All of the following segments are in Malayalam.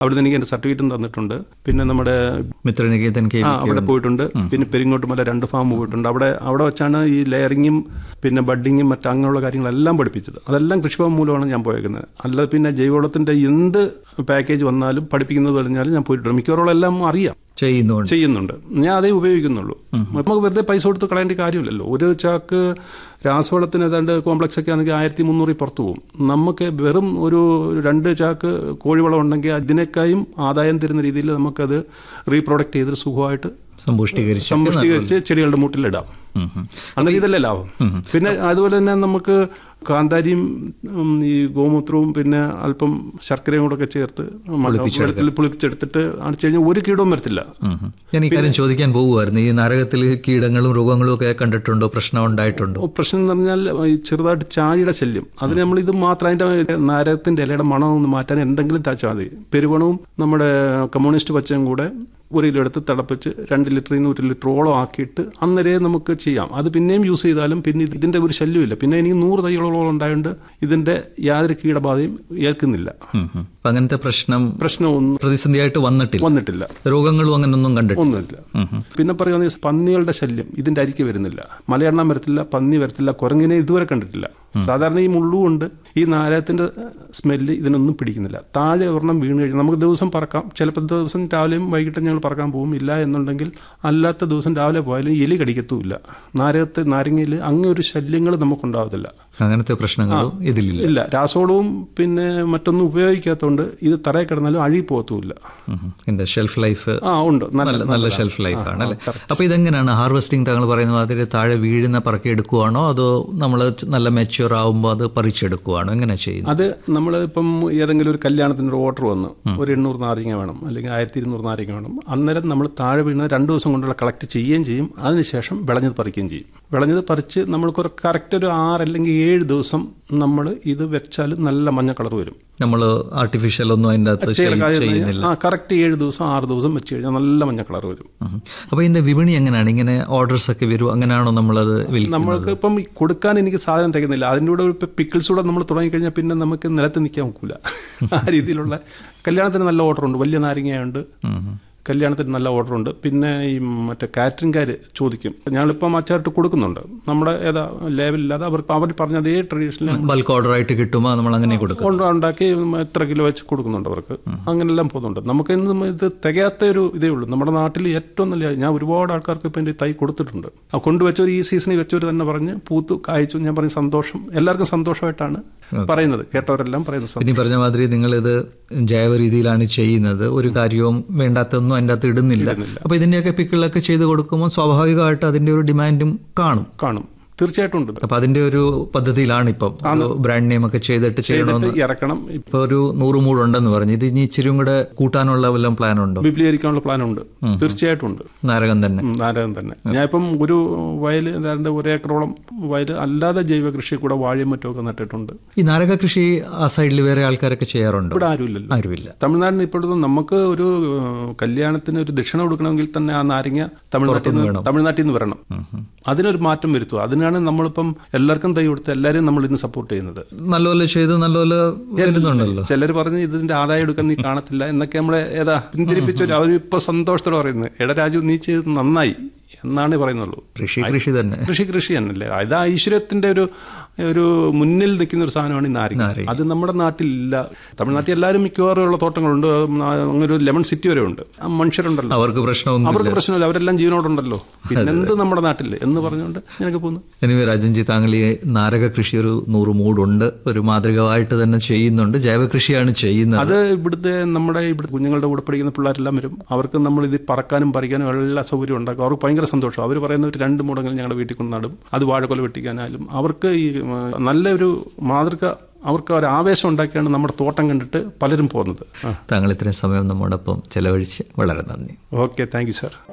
അവിടുന്ന് എനിക്ക് എൻ്റെ സർട്ടിഫിക്കറ്റും തന്നിട്ടുണ്ട് പിന്നെ നമ്മുടെ മിത്രനികേതൻ കെ ആ അവിടെ പോയിട്ടുണ്ട് പിന്നെ പെരിങ്ങോട്ടുമല രണ്ട് ഫാം പോയിട്ടുണ്ട് അവിടെ അവിടെ വെച്ചാണ് ഈ ലെയറിങ്ങും പിന്നെ ബഡിങ്ങും മറ്റ് അങ്ങനെയുള്ള കാര്യങ്ങളെല്ലാം പഠിപ്പിച്ചത് അതെല്ലാം കൃഷിഭവൻ മൂലമാണ് ഞാൻ പോയേക്കുന്നത് അല്ലാതെ പിന്നെ ജൈവവളത്തിൻ്റെ എന്ത് പാക്കേജ് വന്നാലും പഠിപ്പിക്കുന്നത് പറഞ്ഞാലും ഞാൻ പോയിട്ടുണ്ട് മിക്കവാറും എല്ലാം അറിയാം ചെയ്യുന്നുണ്ട് ചെയ്യുന്നുണ്ട് ഞാൻ അതേ ഉപയോഗിക്കുന്നുള്ളൂ നമുക്ക് വെറുതെ പൈസ കൊടുത്ത് കളയേണ്ട കാര്യമില്ലല്ലോ ഒരു ചാക്ക് രാസവളത്തിന് ഏതാണ്ട് കോംപ്ലക്സ് ഒക്കെ ആണെങ്കിൽ ആയിരത്തി മുന്നൂറിൽ പുറത്തു പോകും നമുക്ക് വെറും ഒരു രണ്ട് ചാക്ക് കോഴിവളം ഉണ്ടെങ്കിൽ അതിനേക്കായും ആദായം തരുന്ന രീതിയിൽ നമുക്കത് റീപ്രൊഡക്റ്റ് ചെയ്ത് സുഖമായിട്ട് സമ്പുഷ്ടീകരിച്ച് സമ്പുഷ്ടീകരിച്ച് ചെടികളുടെ മൂട്ടിലിടാം ഉം, ഉം. അന്ന് ഇതല്ലേ ലാഭം പിന്നെ അതുപോലെ തന്നെ നമുക്ക് കാന്താരിയും ഉം, ഈ ഗോമൂത്രവും പിന്നെ അല്പം ശർക്കരയും കൂടെ ഒക്കെ ചേർത്ത് വെള്ളത്തിൽ പുളിപ്പിച്ചെടുത്തിട്ട് അടിച്ചു കഴിഞ്ഞാൽ ഒരു കീടവും വരത്തില്ല ഉം, ഉം. ഞാൻ ഈ കാര്യം ചോദിക്കാൻ പോകുമായിരുന്നു ഈ നരകത്തിൽ കീടങ്ങളും രോഗങ്ങളും ഒക്കെ കണ്ടിട്ടുണ്ടോ പ്രശ്നം ഉണ്ടായിട്ടുണ്ടോ ഓ, പ്രശ്നം എന്ന് പറഞ്ഞാൽ ഈ ചെറുതായിട്ട് ചാഴിയുടെ ശല്യം അതിന് നമ്മൾ ഇത് മാത്രം അതിന്റെ നാരകത്തിന്റെ ഇലയുടെ മണം ഒന്ന് മാറ്റാൻ എന്തെങ്കിലും തച്ചാൽ മതി പെരുവണവും നമ്മുടെ കമ്മ്യൂണിസ്റ്റ് പച്ചയും കൂടെ ഒരു കിലോ എടുത്ത് തിളപ്പിച്ച് രണ്ട് ലിറ്ററിൽ നിന്ന് ഒരു ലിറ്ററോളം ആക്കിയിട്ട് അന്നേരേ നമുക്ക് ചെയ്യാം അത് പിന്നെയും യൂസ് ചെയ്താലും പിന്നെ ഇത് ഇതിന്റെ ഒരു ശല്യമില്ല പിന്നെ എനിക്ക് നൂറ് തൈകളോളം ഉണ്ടായതുകൊണ്ട് ഇതിന്റെ യാതൊരു കീടബാധയും ഏൽക്കുന്നില്ല ഉം, ഉം. അപ്പൊ അങ്ങനത്തെ പ്രശ്നം പ്രശ്നമൊന്നും പ്രതിസന്ധിയായിട്ട് വന്നിട്ടില്ല വന്നിട്ടില്ല രോഗങ്ങളും അങ്ങനൊന്നും കണ്ടിട്ടില്ല ഒന്നുമില്ല പിന്നെ പറയുകയാണെങ്കിൽ പന്നികളുടെ ശല്യം ഇതിന്റെ അരിക്ക് വരുന്നില്ല മലയെണ്ണം വരത്തില്ല പന്നി വരത്തില്ല കുരങ്ങിനെ ഇതുവരെ കണ്ടിട്ടില്ല സാധാരണ ഈ മുള്ളുകൊണ്ട് ഈ നാരകത്തിന്റെ സ്മെല്ല് ഇതിനൊന്നും പിടിക്കുന്നില്ല താഴെ ഒരെണ്ണം വീണ് കഴിഞ്ഞാൽ നമുക്ക് ദിവസം പറക്കാം ചിലപ്പോൾ ദിവസം രാവിലെയും വൈകിട്ടും ഞങ്ങൾ പറക്കാൻ പോകും ഇല്ല എന്നുണ്ടെങ്കിൽ അല്ലാത്ത ദിവസം രാവിലെ പോയാലും എലി കടിക്കത്തുമില്ല നാരകത്തെ നാരങ്ങയിൽ അങ്ങനെ ഒരു ശല്യങ്ങൾ നമുക്കുണ്ടാവത്തില്ല അങ്ങനത്തെ പ്രശ്നങ്ങളും ഇതിലില്ല ഇല്ല രാസവളവും പിന്നെ മറ്റൊന്നും ഉപയോഗിക്കാത്തതുകൊണ്ട് ഇത് തറയിൽ കിടന്നാലും അഴി പോകത്തുമില്ല ഉം, ഉം. ഇതിന്റെ ഷെൽഫ് ലൈഫ് ആ ഉണ്ട് നല്ല നല്ല ഷെൽഫ് ലൈഫ് ആണ് അല്ലേ അപ്പൊ ഇതെങ്ങനെയാണ് ഹാർവെസ്റ്റിംഗ് താങ്കൾ പറയുന്ന മാതിരി താഴെ വീഴുന്ന പറക്കി എടുക്കുവാണോ അതോ നമ്മൾ നല്ല മെച്യൂർ ആവുമ്പോൾ അത് പറിച്ചെടുക്കുവാണോ എങ്ങനെ ചെയ്യുന്നത് അത് നമ്മൾ ഇപ്പം ഏതെങ്കിലും ഒരു കല്യാണത്തിന് ഒരു ഓർഡർ വന്ന് ഒരു എണ്ണൂറ് നാരങ്ങ വേണം അല്ലെങ്കിൽ ആയിരത്തി ഇരുന്നൂറ് നാരങ്ങ വേണം അന്നേരം നമ്മൾ താഴെ വീണ രണ്ട് ദിവസം കൊണ്ടുള്ള കളക്ട് ചെയ്യുകയും ചെയ്യും അതിനുശേഷം വിളഞ്ഞത് പറിക്കുകയും ചെയ്യും വിളഞ്ഞത് പറിച്ച് നമ്മൾക്ക് ഒരു കറക്റ്റ് ഒരു ആറ് അല്ലെങ്കിൽ ഏഴ് ദിവസം നമ്മൾ ഇത് വെച്ചാൽ നല്ല മഞ്ഞ കളർ വരും നമ്മൾ ആർട്ടിഫിഷ്യൽ ഒന്നും അതിൻ്റെ അകത്ത് ചെയ്- ചെയ്യുന്നില്ല ആ കറക്റ്റ് ഏഴ് ദിവസം ആറ് ദിവസം വെച്ച് കഴിഞ്ഞാൽ നല്ല മഞ്ഞ കളർ വരും ഉം. അപ്പൊ ഇതിന്റെ വിപണി എങ്ങനെയാണ് ഇങ്ങനെ ഓർഡേഴ്സ് ഒക്കെ വരും അങ്ങനെയാണോ നമ്മളത് വിൽക്കുന്നത് നമ്മൾക്ക് ഇപ്പം ഈ കൊടുക്കാൻ എനിക്ക് സാധനം തികയുന്നില്ല അതിൻ്റെ കൂടെ ഇപ്പം പിക്കിൾസ് കൂടെ നമ്മൾ തുടങ്ങിക്കഴിഞ്ഞാൽ പിന്നെ നമുക്ക് നിലത്ത് നിൽക്കാൻ ഒക്കില്ല ആ രീതിയിലുള്ള കല്യാണത്തിന് നല്ല ഓർഡർ ഉണ്ട് വലിയ നാരങ്ങയുണ്ട് ഉം, ഉം. കല്യാണത്തിന് നല്ല ഓർഡർ ഉണ്ട് പിന്നെ ഈ മറ്റേ കാറ്ററിംഗുകാർ ചോദിക്കും ഞങ്ങളിപ്പം അച്ചാറിട്ട് കൊടുക്കുന്നുണ്ട് നമ്മുടെ ഏതാ ലേബലില്ലാതെ അവർക്ക് അവർ പറഞ്ഞ അതേ ട്രഡീഷണൽ ബൾക്ക് ഓർഡർ ആയിട്ട് കിട്ടുമ്പോൾ നമ്മൾ അങ്ങനെ കൊടുക്കും കൊണ്ട് ഉണ്ടാക്കി എത്ര കിലോ വെച്ച് കൊടുക്കുന്നുണ്ട് അവർക്ക് അങ്ങനെല്ലാം പോകുന്നുണ്ട് നമുക്ക് ഇന്ന് ഇത് തികയാത്ത ഒരു ഇതേ ഉള്ളൂ നമ്മുടെ നാട്ടിൽ ഏറ്റവും നല്ല ഞാൻ ഒരുപാട് ആൾക്കാർക്ക് ഇപ്പം എൻ്റെ തൈ കൊടുത്തിട്ടുണ്ട് ആ കൊണ്ടുവച്ചവർ ഈ സീസണിൽ വെച്ചവർ തന്നെ പറഞ്ഞ് പൂത്തു കായ്ച്ചു ഞാൻ പറഞ്ഞ സന്തോഷം എല്ലാവർക്കും സന്തോഷമായിട്ടാണ് പറയുന്നത് കേട്ടവരെല്ലാം പറയുന്നത് പിന്നെ ഈ പറഞ്ഞ മാതിരി നിങ്ങൾ ഇത് ജൈവ രീതിയിലാണ് ചെയ്യുന്നത് ഒരു കാര്യവും വേണ്ടാത്തൊന്നും അതിൻ്റെ അകത്ത് ഇടുന്നില്ല അപ്പൊ ഇതിന്റെയൊക്കെ പിക്കിളൊക്കെ ചെയ്ത് കൊടുക്കുമ്പോൾ സ്വാഭാവികമായിട്ട് അതിന്റെ ഒരു ഡിമാൻഡും കാണും കാണും തീർച്ചയായിട്ടും ഉണ്ട് അപ്പൊ അതിന്റെ ഒരു പദ്ധതിയിലാണ് ഇപ്പം ഒരു ബ്രാൻഡ് നെയിം ഒക്കെ ചെയ്തിട്ട് ചെയ്യണമെന്ന് എന്നിട്ട് ഇറക്കണം ഇപ്പൊ ഒരു നൂറ് മൂടുണ്ടെന്ന് പറഞ്ഞു ഇത് ഇനി ഇച്ചിരിയും കൂടെ കൂട്ടാനുള്ള വല്ലതും പ്ലാൻ ഉണ്ടോ വിപുലീകരിക്കാനുള്ള പ്ലാൻ ഉണ്ട് തീർച്ചയായിട്ടും ഉണ്ട് നാരകം തന്നെ ഉം, നാരകം തന്നെ ഞാൻ ഇപ്പം ഒരു വയൽ ഏതാണ്ട് ഒരു ഏക്കറോളം വയൽ അല്ലാതെ ജൈവ കൃഷി കൂടെ വാഴയും മറ്റുമൊക്കെ നട്ടിട്ടുണ്ട് ഈ നാരക കൃഷി ആ സൈഡിൽ വേറെ ആൾക്കാരൊക്കെ ചെയ്യാറുണ്ടോ ഇവിടെ ആരുമില്ലല്ലോ ആരുമില്ല തമിഴ്നാടിന് ഇപ്പോഴത്തെ നമുക്ക് ഒരു ഏഹ്, കല്യാണത്തിന് ഒരു ദക്ഷിണ കൊടുക്കണമെങ്കിൽ തന്നെ ആ നാരങ്ങ തമിഴ്നാട്ടിൽ നിന്ന് തമിഴ്നാട്ടിൽ നിന്ന് വരണം അതിനൊരു മാറ്റം വരുത്തുക അതിനാണ് നമ്മളിപ്പം എല്ലാവർക്കും തൈ കൊടുത്ത് എല്ലാവരെയും നമ്മൾ ഇന്ന് സപ്പോർട്ട് ചെയ്യുന്നത് നല്ലപോലെ ചെയ്ത് നല്ലപോലെ വരുന്നുണ്ടല്ലോ ചിലർ പറഞ്ഞ് ഇതിന്റെ ആദായം എടുക്കാൻ നീ കാണത്തില്ല എന്നൊക്കെ നമ്മളെ ഏതാ പിന്തിരിപ്പിച്ചൊരു അവരിപ്പോ സന്തോഷത്തോടെ പറയുന്നത് എടാ രാജു നീ ചെയ്ത് നന്നായി എന്നാണ് പറയുന്നുള്ളൂ കൃഷി കൃഷി തന്നെ കൃഷി കൃഷി തന്നെയല്ലേ അത് ഐശ്വര്യത്തിന്റെ ഒരു ഒരു മുന്നിൽ നിൽക്കുന്ന ഒരു സാധനമാണ് ഈ നാരങ്ങ നാരങ്ങ. അത് നമ്മുടെ നാട്ടിലില്ല തമിഴ്നാട്ടിൽ എല്ലാവരും മിക്കവാറും ഉള്ള തോട്ടങ്ങളുണ്ട് അങ്ങനെ ഒരു ലെമൺ സിറ്റി വരെ ഉണ്ട് ആ മനുഷ്യരുണ്ടല്ലോ അവർക്ക് പ്രശ്നമൊന്നും അവർക്ക് പ്രശ്നമില്ല അവരെല്ലാം ജീവനോടുണ്ടല്ലോ പിന്നെന്ത് നമ്മുടെ നാട്ടിൽ എന്ന് പറഞ്ഞുകൊണ്ട് ഞാനൊക്കെ പോകുന്നു എനിവേ രാജൻജി താങ്കൾ ഈ നാരക കൃഷി ഒരു നൂറ് മൂടുണ്ട് ഒരു മാതൃകമായിട്ട് തന്നെ ചെയ്യുന്നുണ്ട് ജൈവ കൃഷിയാണ് ചെയ്യുന്നത് അത് ഇവിടുത്തെ നമ്മുടെ ഇവിടുത്തെ കുഞ്ഞുങ്ങളുടെ കൂടെ പഠിക്കുന്ന പിള്ളേരെല്ലാം വരും അവർക്ക് നമ്മൾ ഇത് പറക്കാനും പറിക്കാനും എല്ലാ സൗകര്യം ഉണ്ടാക്കും അവർക്ക് ഭയങ്കര സന്തോഷം അവർ പറയുന്ന ഒരു രണ്ട് മൂടങ്ങൾ ഞങ്ങളുടെ വീട്ടിൽ കൊണ്ട് നടും അത് വാഴക്കൊല വെട്ടിക്കാനായാലും അവർക്ക് ഈ ഉം, നല്ലൊരു മാതൃക അവർക്ക് ഒരു ആവേശം ഉണ്ടാക്കിയാണ് നമ്മുടെ തോട്ടം കണ്ടിട്ട് പലരും പോകുന്നത് താങ്കൾ ഇത്രയും സമയം നമ്മോടൊപ്പം ചെലവഴിച്ച് വളരെ നന്ദി ഓക്കെ താങ്ക് യു സാർ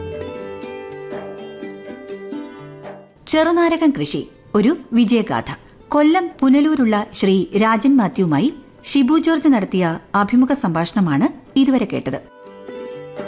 ചെറുനാരകം കൃഷി ഒരു വിജയഗാഥ കൊല്ലം പുനലൂരുള്ള ശ്രീ രാജൻ മാത്യുവുമായി ഷിബു ജോർജ് നടത്തിയ അഭിമുഖ സംഭാഷണമാണ് ഇതുവരെ കേട്ടത്